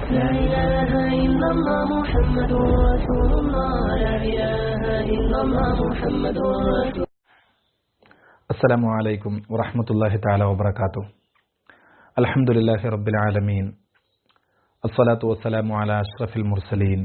لا إله إلا الله محمد رسول الله لا إله إلا الله محمد رسول അസ്സലാമു അലൈക്കും വറഹ്മത്തുള്ളാഹി തആല വബറകാതുഹു അൽഹംദുലില്ലാഹി റബ്ബിൽ ആലമീൻ അസ്സലാത്തു വസ്സലാമു അലാ അഷ്റഫിൽ മുർസലീൻ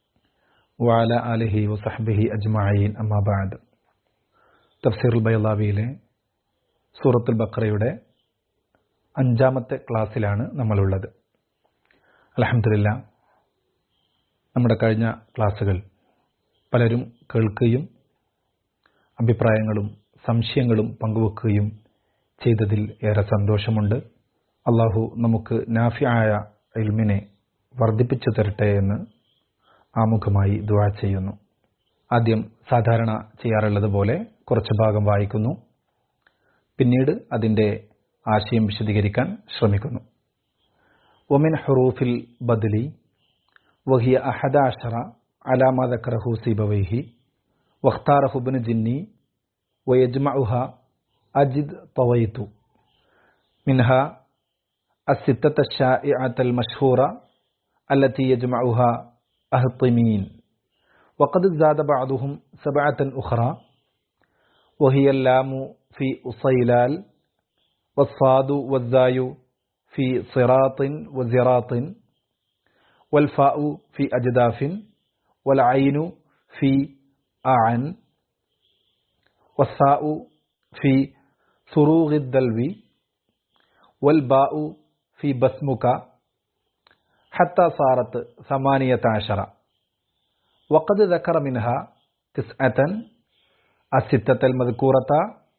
വഅല ആലിഹി വസഹ്ബിഹി അജ്മഈൻ അമ്മാ ബഅദ് തഫ്സീറുൽ ബൈളാവിയിലെ സൂറത്തുൽ ബഖറയുടെ അഞ്ചാമത്തെ ക്ലാസ്സിലാണ് നമ്മളുള്ളത് അൽഹംദുലില്ലാ നമ്മുടെ കഴിഞ്ഞ ക്ലാസ്സുകൾ പലരും കേൾക്കുകയും അഭിപ്രായങ്ങളും സംശയങ്ങളും പങ്കുവെക്കുകയും ചെയ്തതിൽ ഏറെ സന്തോഷമുണ്ട് അള്ളാഹു നമുക്ക് നാഫിയായ ഇൽമിനെ വർദ്ധിപ്പിച്ചു തരട്ടെ എന്ന് ആമുഖമായി ദുവാ ചെയ്യുന്നു ആദ്യം സാധാരണ ചെയ്യാറുള്ളത് പോലെ കുറച്ച് ഭാഗം വായിക്കുന്നു പിന്നീട് അതിൻ്റെ ആശയം വിശദീകരിക്കാൻ ശ്രമിക്കുന്നു ഒമിൻ ഹറൂഫിൽ ബദലി വഹിയ അഹദ അഷറ അലാമ ദക്കറഹു സിബവൈഹി വഖ്താറഹുബിന് ജിന്നി ويجمعها أجد طويت منها الستة الشائعة المشهورة التي يجمعها أهطمين وقد زاد بعضهم سبعة أخرى وهي اللام في أصيلال والصاد والزاي في صراط وزراط والفاء في أجداف والعين في أعن والثاء في صروغ الدلو والباء في بسمك حتى صارت ثمانية عشر وقد ذكر منها تسعة الستة المذكورة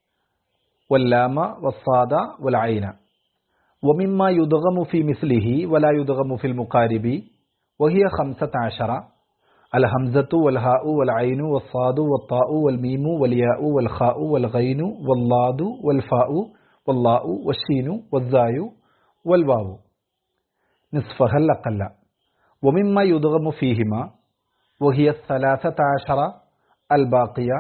واللام والصاد والعين ومما يدغم في مثله ولا يدغم في المقارب وهي خمسة عشر الهمزة والهاء والعين والصاد والطاء والميم والياء والخاء والغين والضاد والفاء واللاء والشين والزاي والواو نصفها الأقل ومما يدغم فيهما وهي الثلاثة عشر الباقية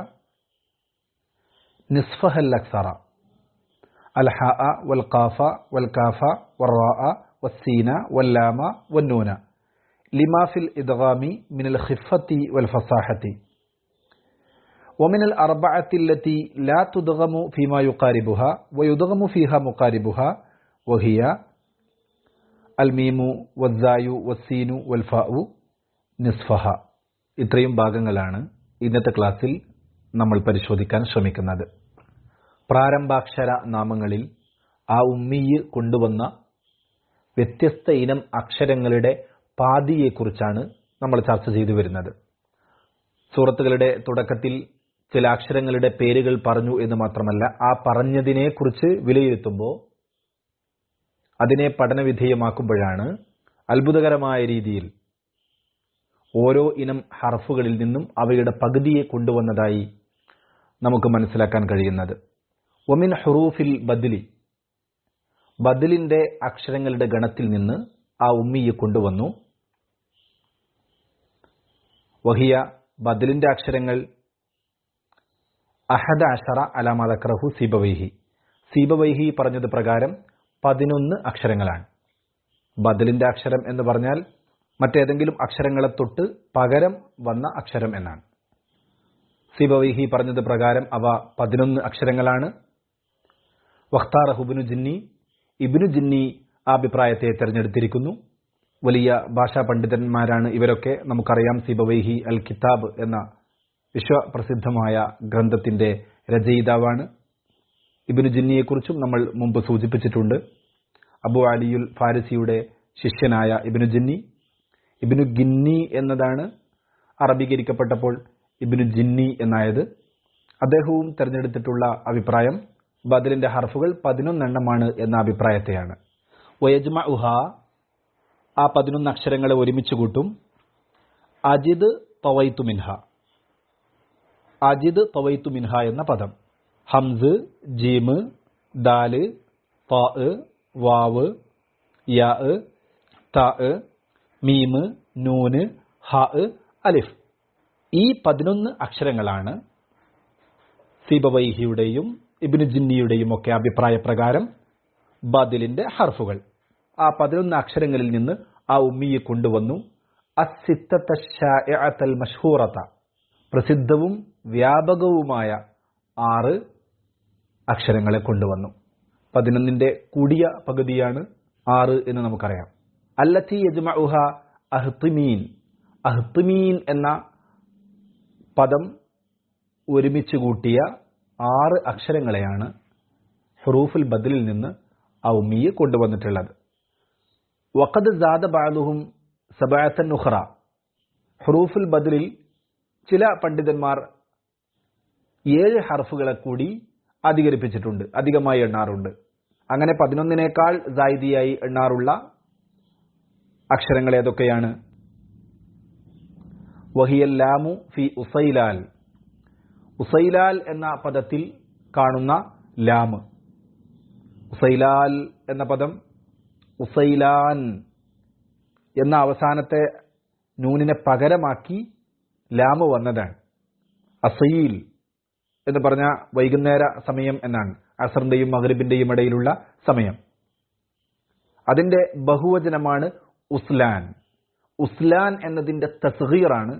نصفها الأكثر الحاء والقاف والكاف والراء والسين واللام والنون لما في الإدغام من الخفة والفصاحة ومن الأربعة التي لا تدغم فيما يقاربها ويدغم فيها مقاربها وهي الميم والزاي والسين والفاء نصفها ഇത്രയും ഭാഗങ്ങളാണ് ഇന്നത്തെ ക്ലാസ്സിൽ നമ്മൾ പരിശോധിക്കാൻ ശ്രമിക്കുന്നത് പ്രാരംഭാക്ഷര നാമങ്ങളിൽ ആ ഉമ്മിയ് കൊണ്ടുവന്ന വ്യത്യസ്ത ഇനം അക്ഷരങ്ങളുടെ പാതിയെക്കുറിച്ചാണ് നമ്മൾ ചർച്ച ചെയ്തു വരുന്നത് സൂറത്തുകളുടെ തുടക്കത്തിൽ ചില അക്ഷരങ്ങളുടെ പേരുകൾ പറഞ്ഞു എന്ന് മാത്രമല്ല ആ പറഞ്ഞതിനെക്കുറിച്ച് വിലയിരുത്തുമ്പോൾ അതിനെ പഠനവിധേയമാക്കുമ്പോഴാണ് അത്ഭുതകരമായ രീതിയിൽ ഓരോ ഇനം ഹർഫുകളിൽ നിന്നും അവയുടെ പകുതിയെ കൊണ്ടുവന്നതായി നമുക്ക് മനസ്സിലാക്കാൻ കഴിയുന്നത് ഒമിൻ ഹുറൂഫിൽ ബദലി ബദലിന്റെ അക്ഷരങ്ങളുടെ ഗണത്തിൽ നിന്ന് ആ ഉമ്മിയെ കൊണ്ടുവന്നു വഹിയ ബദലിന്റെ അക്ഷരങ്ങൾ അഹദ അഷറ അലാമദക്രഹു സീബവൈഹി സീബവൈഹി പറഞ്ഞത് പ്രകാരം പതിനൊന്ന് അക്ഷരങ്ങളാണ് ബദലിന്റെ അക്ഷരം എന്ന് പറഞ്ഞാൽ മറ്റേതെങ്കിലും അക്ഷരങ്ങളെ തൊട്ട് പകരം വന്ന അക്ഷരം എന്നാണ് സീബവൈഹി പറഞ്ഞത് പ്രകാരം അവ പതിനൊന്ന് അക്ഷരങ്ങളാണ് വഖ്താർ ഹുബിനു ജിന്നി ഇബിനു ജിന്നി ആ അഭിപ്രായത്തെ തെരഞ്ഞെടുത്തിരിക്കുന്നു വലിയ ഭാഷാ പണ്ഡിതന്മാരാണ് ഇവരൊക്കെ നമുക്കറിയാം സിബവൈഹി അൽ കിതാബ് എന്ന വിശ്വപ്രസിദ്ധമായ ഗ്രന്ഥത്തിന്റെ രചയിതാവാണ് ഇബിനു ജിന്നിയെക്കുറിച്ചും നമ്മൾ മുമ്പ് സൂചിപ്പിച്ചിട്ടുണ്ട് അബു അലിയുൽ ഫാരിസിയുടെ ശിഷ്യനായ ഇബിനു ജിന്നി ഇബിനു ഗിന്നി എന്നതാണ് അറബീകരിക്കപ്പെട്ടപ്പോൾ ഇബിനു ജിന്നി എന്നായത് അദ്ദേഹവും തെരഞ്ഞെടുത്തിട്ടുള്ള അഭിപ്രായം ബദലിന്റെ ഹർഫുകൾ പതിനൊന്നെണ്ണമാണ് എന്ന അഭിപ്രായത്തെയാണ് വയജ്മ ഉഹ ആ പതിനൊന്ന് അക്ഷരങ്ങളെ ഒരുമിച്ച് കൂട്ടും അജിദ് തവൈത്തു മിൻഹ അജിദ് തവൈത്തു മിൻഹ എന്ന പദം ഹംസ് ജീമ് ദാല് താ വാവ് യാ താ മീമ് നൂന് ഹ അലിഫ് ഈ പതിനൊന്ന് അക്ഷരങ്ങളാണ് സീബവൈഹിയുടെയും ഇബിനു ജിന്നിയുടെയും ഒക്കെ അഭിപ്രായ പ്രകാരം ബദിലിന്റെ ഹർഫുകൾ ആ പതിനൊന്ന് അക്ഷരങ്ങളിൽ നിന്ന് ആ ഉമ്മിയെ കൊണ്ടുവന്നു അസിത്തത്ത ഷാഇഅത്തൽ മഷ്ഹൂറത്ത പ്രസിദ്ധവും വ്യാപകവുമായ ആറ് അക്ഷരങ്ങളെ കൊണ്ടുവന്നു പതിനൊന്നിന്റെ കൂടിയ പകുതിയാണ് ആറ് എന്ന് നമുക്കറിയാം അല്ലത്തി യജ്മഉഹ അഹ്തിമീൻ അഹ്തിമീൻ എന്ന പദം ഒരുമിച്ച് കൂട്ടിയ ആറ് അക്ഷരങ്ങളെയാണ് ഹുറൂഫുൽ ബദലിൽ നിന്ന് ആ ഉമ്മിയെ കൊണ്ടുവന്നിട്ടുള്ളത് വഖദ് സാദ ബാലുഹും സബാത്തൻ നുഹ്റ ഹുറൂഫുൽ ബദലിൽ ചില പണ്ഡിതന്മാർ ഏഴ് ഹർഫുകളെ കൂടി അധികരിപ്പിച്ചിട്ടുണ്ട് അധികമായി എണ്ണാറുണ്ട് അങ്ങനെ പതിനൊന്നിനേക്കാൾ സായിദിയായി എണ്ണാറുള്ള അക്ഷരങ്ങൾ ഏതൊക്കെയാണ് വഹിയല്ലാമു ഫി ഉസൈലാൽ ഉസൈലാൽ എന്ന പദത്തിൽ കാണുന്ന ലാമ് ഉസൈലാൽ എന്ന പദം ഉസൈലാൻ എന്ന അവസാനത്തെ നൂനിനെ പകരമാക്കി ലാമ് വന്നതാണ് അസയിൽ എന്ന് പറഞ്ഞ വൈകുന്നേര സമയം എന്നാണ് അസറിന്റെയും മഗ്രിബിന്റെയും ഇടയിലുള്ള സമയം അതിന്റെ ബഹുവചനമാണ് ഉസ്ലാൻ ഉസ്ലാൻ എന്നതിന്റെ തസ്ഹീറാണ്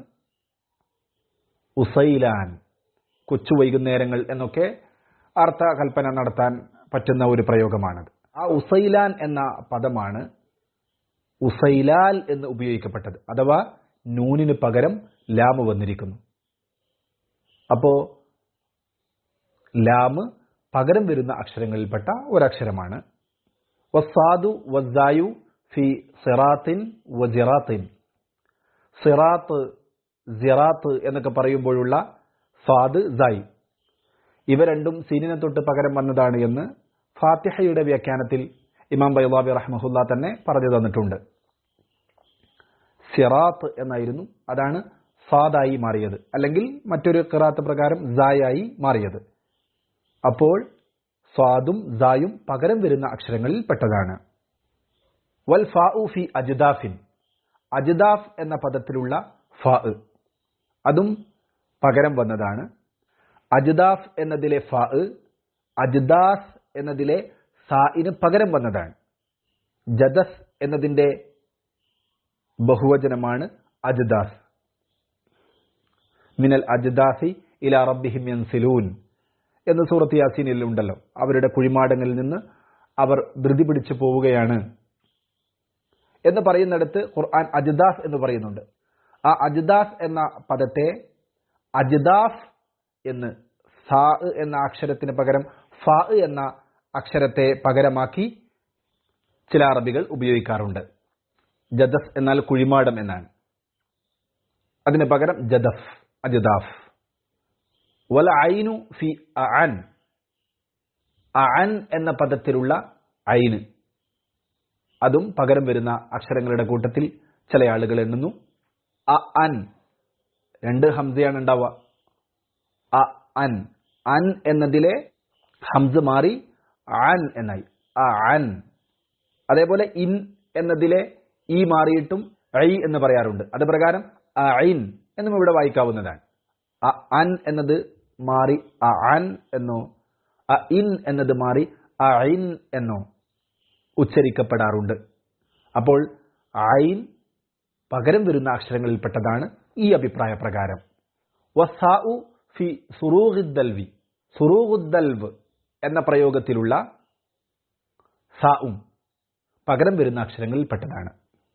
ഉസൈലാൻ കൊച്ചു വൈകുന്നേരങ്ങൾ എന്നൊക്കെ അർത്ഥകൽപ്പന നടത്താൻ പറ്റുന്ന ഒരു പ്രയോഗമാണത് ആ ഉസൈലാൻ എന്ന പദമാണ് ഉസൈലാൽ എന്ന് ഉപയോഗിക്കപ്പെട്ടത് അഥവാ നൂനിന് പകരം ലാമ് വന്നിരിക്കുന്നു അപ്പോ ലാമ് പകരം വരുന്ന അക്ഷരങ്ങളിൽപ്പെട്ട ഒരക്ഷരമാണ് വസാദു വസായു ഫി സിറാത്തിൻ വജിറാത്തിൻ സിറാത്ത് സിറാത്ത് എന്നൊക്കെ പറയുമ്പോഴുള്ള സാദ് സായി ഇവ രണ്ടും സീനിനെ തൊട്ട് പകരം വന്നതാണ് എന്ന് ഫാത്തിഹയുടെ വ്യാഖ്യാനത്തിൽ ഇമാം ബൈലാബി റഹ്മഹുല്ല തന്നെ പറഞ്ഞു തന്നിട്ടുണ്ട് സിറാത്ത് എന്നായിരുന്നു അതാണ് സാദായി മാറിയത് അല്ലെങ്കിൽ മറ്റൊരു ഖിറാത്ത് പ്രകാരം സായായി മാറിയത് അപ്പോൾ സ്വാദും സായും പകരം വരുന്ന അക്ഷരങ്ങളിൽ പെട്ടതാണ് വൽ ഫാഉ ഫി അജ്ദാഫിൻ അജ്ദാഫ് എന്ന പദത്തിലുള്ള ഫാ അതും പകരം വന്നതാണ് അജ്ദാഫ് എന്നതിലെ ഫാ അജ്ദാസ് എന്നതിലെ സായിന് പകരം വന്നതാണ് ജദസ് എന്നതിന്റെ ബഹുവചനമാണ് അജ്ദാസ് മിനൽ അജ്ദാസി ഇല റബ്ബിഹിം യൻസിലൂൻ എന്ന് സൂറത്ത് യാസീനിൽ ഉണ്ടല്ലോ അവരുടെ കുഴിമാടങ്ങളിൽ നിന്ന് അവർ ധൃതി പിടിച്ചു പോവുകയാണ് എന്ന് പറയുന്നിടത്ത് ഖുർആൻ അജ്ദാസ് എന്ന് പറയുന്നുണ്ട് ആ അജ്ദാസ് എന്ന പദത്തെ അജ്ദാഫ് എന്ന് സാ എന്ന അക്ഷരത്തിന് പകരം ഫാ എന്ന അക്ഷരത്തെ പകരമാക്കി ചില അറബികൾ ഉപയോഗിക്കാറുണ്ട് ജദഫ് എന്നാൽ കുഴിമാടം എന്നാണ് അതിന് പകരം ജദഫ് അജ്ദാഫ് വല ഐനു ഫി അൻ അൻ എന്ന പദത്തിലുള്ള ഐന് അതും പകരം വരുന്ന അക്ഷരങ്ങളുടെ കൂട്ടത്തിൽ ചില ആളുകൾ എണ്ണുന്നു അ അൻ രണ്ട് ഹംസയാണ് ഉണ്ടാവുക അ അൻ അൻ എന്നതിലെ ഹംസ് മാറി ആൻ എന്നായി അ അൻ അതേപോലെ ഇൻ എന്നതിലെ ഈ മാറിയിട്ടും ഐ എന്ന് പറയാറുണ്ട് അത് പ്രകാരം ഐൻ എന്നും ഇവിടെ വായിക്കാവുന്നതാണ് അ അൻ എന്നത് മാറി അ അൻ എന്നോ അ ഇൻ എന്നത് മാറി അ ഐൻ എന്നോ ഉച്ചരിക്കപ്പെടാറുണ്ട് അപ്പോൾ ഐൻ പകരം വരുന്ന അക്ഷരങ്ങളിൽപ്പെട്ടതാണ് ഈ അഭിപ്രായ പ്രകാരം വസാഉ ഫി സുറൂഹിദ്ദൽവി സുറൂഹുദ്ദൽവ് എന്ന പ്രയോഗത്തിലുള്ള സാഉം പകരം വരുന്ന അക്ഷരങ്ങളിൽപ്പെട്ടതാണ്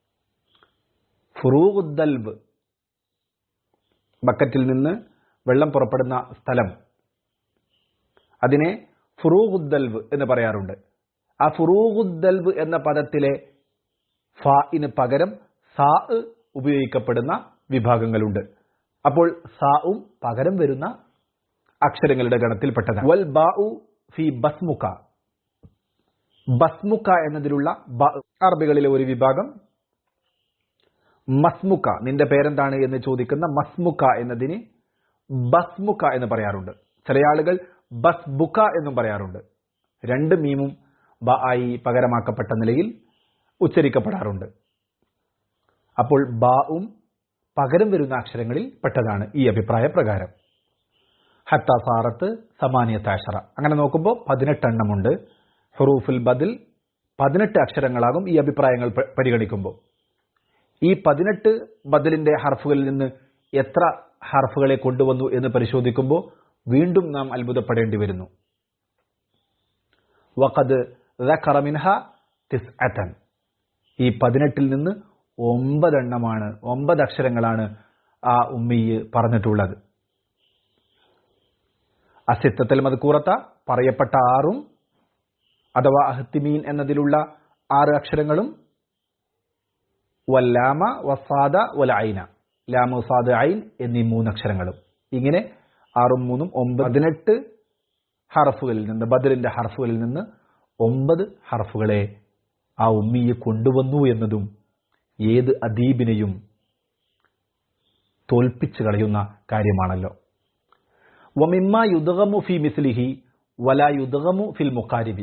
ഫുറൂഖുദ്ദൽവ് ബക്കറ്റിൽ നിന്ന് വെള്ളം പുറപ്പെടുന്ന സ്ഥലം അതിനെ ഫുറൂഖുദ്ദൽവ് എന്ന് പറയാറുണ്ട് ആ ഫുറൂഖുദ്ദൽവ് എന്ന പദത്തിലെ ഫാഇന് പകരം സാ ഉപയോഗിക്കപ്പെടുന്ന വിഭാഗങ്ങളുണ്ട് അപ്പോൾ സാവും പകരം വരുന്ന അക്ഷരങ്ങളുടെ ഗണത്തിൽപ്പെട്ടതാണ് വൽ ബാഉ ഫി ബസ്മുക ബസ്മുക എന്നതിലുള്ള ബ അറബികളിലെ ഒരു വിഭാഗം മസ്മുക നിന്റെ പേരെന്താണ് എന്ന് ചോദിക്കുന്ന മസ്മുക എന്നതിന് ബസ്മുക എന്ന് പറയാറുണ്ട് ചില ആളുകൾ ബസ്ബുക എന്നും പറയാറുണ്ട് രണ്ട് മീമും ബ ആയി പകരമാക്കപ്പെട്ട നിലയിൽ ഉച്ചരിക്കപ്പെടാറുണ്ട് അപ്പോൾ ബാവും പകരം വരുന്ന അക്ഷരങ്ങളിൽ പെട്ടതാണ് ഈ അഭിപ്രായ പ്രകാരം ഹത്ത സാറത്ത് സമാനിയത്താഷറ അങ്ങനെ നോക്കുമ്പോൾ പതിനെട്ടെണ്ണമുണ്ട് ഹുറൂഫുൽ ബദിൽ പതിനെട്ട് അക്ഷരങ്ങളാകും ഈ അഭിപ്രായങ്ങൾ പ- പരിഗണിക്കുമ്പോൾ ഈ പതിനെട്ട് ബദലിന്റെ ഹർഫുകളിൽ നിന്ന് എത്ര ഹർഫുകളെ കൊണ്ടുവന്നു എന്ന് പരിശോധിക്കുമ്പോൾ വീണ്ടും നാം അത്ഭുതപ്പെടേണ്ടി വരുന്നു വഖദ് ذكر منها تسعة ഈ പതിനെട്ടിൽ നിന്ന് ഒമ്പതെണ്ണമാണ് ഒമ്പത് അക്ഷരങ്ങളാണ് ആ ഉമ്മിയ് പറഞ്ഞിട്ടുള്ളത് അസിത്തത്തിൽ മദ്കൂറത്ത പറയപ്പെട്ട ആറും അഥവാ അഹ്തിമീൻ എന്നതിലുള്ള ആറ് അക്ഷരങ്ങളും വല്ലാമ വസാദ വല ഐന ലാമ വസാദ് ഐൻ എന്നീ മൂന്നക്ഷരങ്ങളും ഇങ്ങനെ ആറും മൂന്നും ഒമ്പത് പതിനെട്ട് ഹർഫുകളിൽ നിന്ന് ബദലിന്റെ ഹർഫുകളിൽ നിന്ന് ഒമ്പത് ഹർഫുകളെ ആ ഉമ്മിയെ കൊണ്ടുവന്നു എന്നതും ഏത് അദീബിനെയും തോൽപ്പിച്ചു കളയുന്ന കാര്യമാണല്ലോ വമിമ്മ യുദഗമു ഫി മിസ്ലിഹി വല യുദഗമു ഫിൽ മുഖാരിബി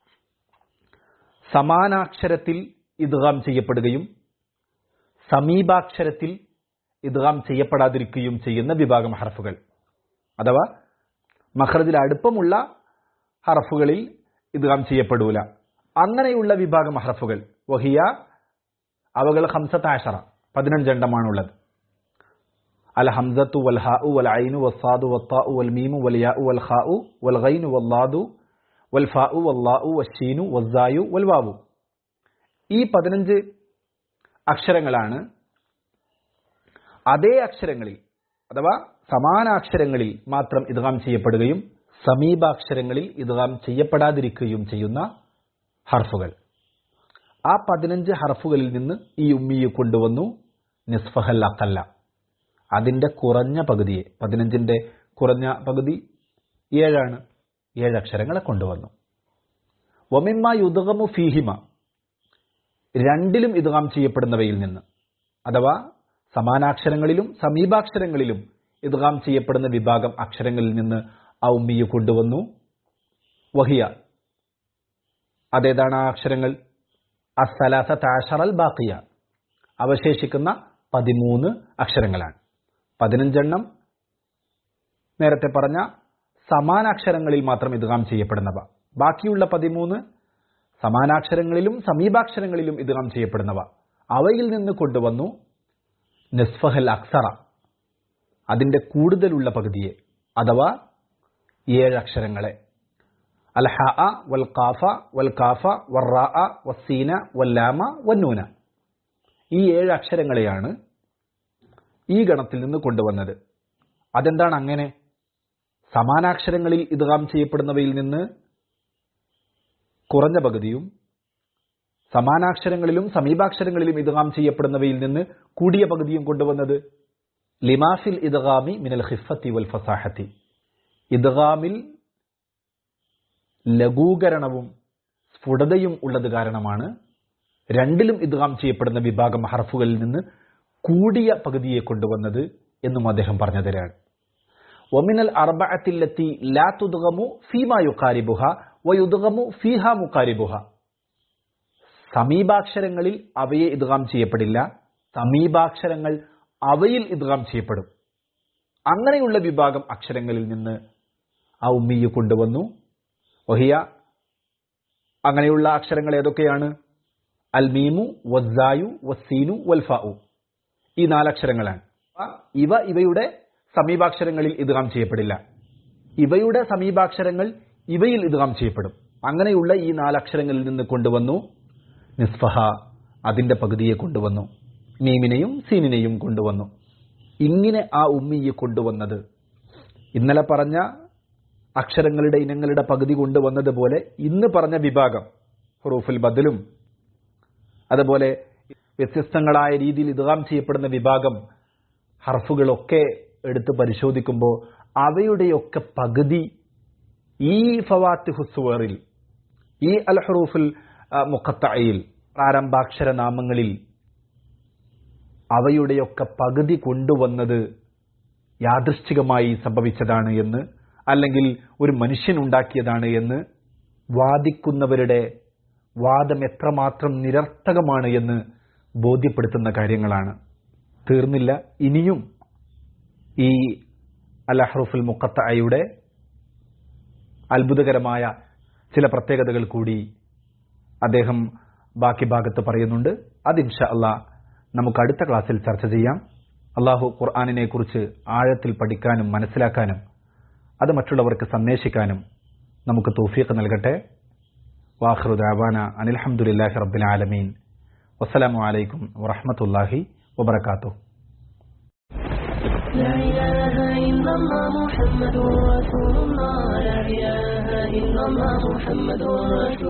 സമാനാക്ഷരത്തിൽ ഇദ്ഗാം ചെയ്യപ്പെടുകയും സമീപാക്ഷരത്തിൽ ഇദ്ഗാം ചെയ്യപ്പെടാതിരിക്കുകയും ചെയ്യുന്ന വിഭാഗം ഹർഫുകൾ അഥവാ മഹ്റജിൽ അടുപ്പമുള്ള ഹർഫുകളിൽ ഇദ്ഗാം ചെയ്യപ്പെടൂല അങ്ങനെയുള്ള വിഭാഗം ഹർഫുകൾ വഹിയ അവകൾ ഹംസത്താഷറ പതിനഞ്ചെണ്ണമാണുള്ളത് അൽ ഹംസത്തു വൽ ഹാഉ വൽ ഐനു വസ്സാദു വത്താഉ വൽ മീമു വൽ യാഉ വൽ ഖാഉ വൽ ഗൈനു വല്ലാദു വൽ ഫാഉ വല്ലാഉ വശീനു വസ്സായു വൽ വാവു ഈ പതിനഞ്ച് അക്ഷരങ്ങളാണ് അതേ അക്ഷരങ്ങളിൽ അഥവാ സമാനാക്ഷരങ്ങളിൽ മാത്രം ഇദ്ഗാം ചെയ്യപ്പെടുകയും സമീപാക്ഷരങ്ങളിൽ ഇദ്ഗാം ചെയ്യപ്പെടാതിരിക്കുകയും ചെയ്യുന്ന ഹർഫുകൾ ആ പതിനഞ്ച് ഹർഫുകളിൽ നിന്ന് ഈ ഉമ്മിയെ കൊണ്ടുവന്നു നിസ്ഫഹൽ അക്കല്ല അതിന്റെ കുറഞ്ഞ പകുതിയെ പതിനഞ്ചിന്റെ കുറഞ്ഞ പകുതി ഏഴാണ് ഏഴ് അക്ഷരങ്ങളെ കൊണ്ടുവന്നു ഒമിമ്മ യുദഗമു ഫീഹിമ രണ്ടിലും ഇദ്ഗാം ചെയ്യപ്പെടുന്നവയിൽ നിന്ന് അഥവാ സമാനാക്ഷരങ്ങളിലും സമീപാക്ഷരങ്ങളിലും ഇദ്ഗാം ചെയ്യപ്പെടുന്ന വിഭാഗം അക്ഷരങ്ങളിൽ നിന്ന് ആ ഉമ്മിയെ കൊണ്ടുവന്നു വഹിയ അതേതാണ് ആ അക്ഷരങ്ങൾ അസലാസ താഷറൽ ബാക്കിയ അവശേഷിക്കുന്ന പതിമൂന്ന് അക്ഷരങ്ങളാണ് പതിനഞ്ചെണ്ണം നേരത്തെ പറഞ്ഞ സമാനാക്ഷരങ്ങളിൽ മാത്രം ഇദ്ഗാം ചെയ്യപ്പെടുന്നവ ബാക്കിയുള്ള പതിമൂന്ന് സമാനാക്ഷരങ്ങളിലും സമീപാക്ഷരങ്ങളിലും ഇദ്ഗാം ചെയ്യപ്പെടുന്നവ അവയിൽ നിന്ന് കൊണ്ടുവന്നു നിസ്ഫഹൽ അക്സറ അതിന്റെ കൂടുതലുള്ള പകുതിയെ അഥവാ ഏഴ് അക്ഷരങ്ങളെ അൽ ഹ വൽ കാഫ വൽ കാഫ വറ വസീന വല്ലാമ വന്നൂന ഈ ഏഴ് അക്ഷരങ്ങളെയാണ് ഈ ഗണത്തിൽ നിന്ന് കൊണ്ടുവന്നത് അതെന്താണ് അങ്ങനെ സമാനാക്ഷരങ്ങളിൽ ഇദ്ഗാം ചെയ്യപ്പെടുന്നവയിൽ നിന്ന് കുറഞ്ഞ പകുതിയും സമാനാക്ഷരങ്ങളിലും സമീപാക്ഷരങ്ങളിലും ഇദ്ഗാം ചെയ്യപ്പെടുന്നവയിൽ നിന്ന് കൂടിയ പകുതിയും കൊണ്ടുവന്നത് ലിമാഫിൽ ഇദ്ഗാമി മിനൽ ഖിഫത്തി വൽ ഫസാഹത്തി ഇദ്ഗാമിൽ ലഘൂകരണവും സ്ഫുടതയും ഉള്ളത് കാരണമാണ് രണ്ടിലും ഇദ്ഗാം ചെയ്യപ്പെടുന്ന വിഭാഗം ഹർഫുകളിൽ നിന്ന് കൂടിയ പകുതിയെ കൊണ്ടുവന്നത് എന്നും അദ്ദേഹം പറഞ്ഞു തരാണ് ഒമിനൽ അർബഅത്തിലെത്തി ലാ തുദ്ഗമു ഫീമാ യുക്കാരിബുഹ വയുദ്ഗമു ഫീഹ മുക്കാരിബുഹ സമീപാക്ഷരങ്ങളിൽ അവയെ ഇദ്ഗാം ചെയ്യപ്പെടില്ല സമീപാക്ഷരങ്ങൾ അവയിൽ ഇദ്ഗാം ചെയ്യപ്പെടും അങ്ങനെയുള്ള വിഭാഗം അക്ഷരങ്ങളിൽ നിന്ന് ആ ഉമ്മിയെ കൊണ്ടുവന്നു വഹിയ അങ്ങനെയുള്ള അക്ഷരങ്ങൾ ഏതൊക്കെയാണ് അൽമീമു വസ്സായു വസീനു വൽഫാഉ ഈ നാലക്ഷരങ്ങളാണ് ഇവ ഇവയുടെ സമീപാക്ഷരങ്ങളിൽ ഇദ്ഗാം ചെയ്യപ്പെടില്ല ഇവയുടെ സമീപാക്ഷരങ്ങൾ ഇവയിൽ ഇദ്ഗാം ചെയ്യപ്പെടും അങ്ങനെയുള്ള ഈ നാലക്ഷരങ്ങളിൽ നിന്ന് കൊണ്ടുവന്നു നിസ്ഫഹ അതിന്റെ പകുതിയെ കൊണ്ടുവന്നു മീമിനെയും സീനിനെയും കൊണ്ടുവന്നു ഇങ്ങനെ ആ ഉമ്മിയെ കൊണ്ടുവന്നത് ഇന്നലെ പറഞ്ഞ അക്ഷരങ്ങളുടെ ഇനങ്ങളുടെ പകുതി കൊണ്ടുവന്നതുപോലെ ഇന്ന് പറഞ്ഞ വിഭാഗം ഹുറൂഫുൽ ബദലും അതുപോലെ വ്യത്യസ്തങ്ങളായ രീതിയിൽ ഇദ്ഗാം ചെയ്യപ്പെടുന്ന വിഭാഗം ഹർഫുകളൊക്കെ എടുത്ത് പരിശോധിക്കുമ്പോൾ അവയുടെയൊക്കെ പകുതി ഈ ഫവാത്തി ഹുസുവറിൽ ഈ അൽ ഹറൂഫുൽ മുഖത്തയിൽ പ്രാരംഭാക്ഷര നാമങ്ങളിൽ അവയുടെയൊക്കെ പകുതി കൊണ്ടുവന്നത് യാദൃശ്ചികമായി സംഭവിച്ചതാണ് എന്ന് അല്ലെങ്കിൽ ഒരു മനുഷ്യൻ ഉണ്ടാക്കിയതാണ് എന്ന് വാദിക്കുന്നവരുടെ വാദം എത്രമാത്രം നിരർത്ഥകമാണ് എന്ന് ബോധ്യപ്പെടുത്തുന്ന കാര്യങ്ങളാണ് തീർന്നില്ല ഇനിയും ഈ അൽ അഹ്റുഫുൽ മുഖത്തയുടെ അത്ഭുതകരമായ ചില പ്രത്യേകതകൾ കൂടി അദ്ദേഹം ബാക്കി ഭാഗത്ത് പറയുന്നുണ്ട് അത് ഇൻഷാ അള്ളാ നമുക്ക് അടുത്ത ക്ലാസ്സിൽ ചർച്ച ചെയ്യാം അള്ളാഹു ഖുർആാനിനെ കുറിച്ച് ആഴത്തിൽ പഠിക്കാനും മനസ്സിലാക്കാനും അത് മറ്റുള്ളവർക്ക് സന്ദേശിക്കാനും നമുക്ക് തൗഫീഖ് നൽകട്ടെ വാഖിറു ദഅവാന അനിൽഹംദുലില്ലാഹി റബ്ബിൽ ആലമീൻ വസ്സലാമു അലൈക്കും വറഹ്മത്തുള്ളാഹി വബറകാതുഹു لا إله إلا الله محمد رسول الله لا إله إلا الله محمد رسول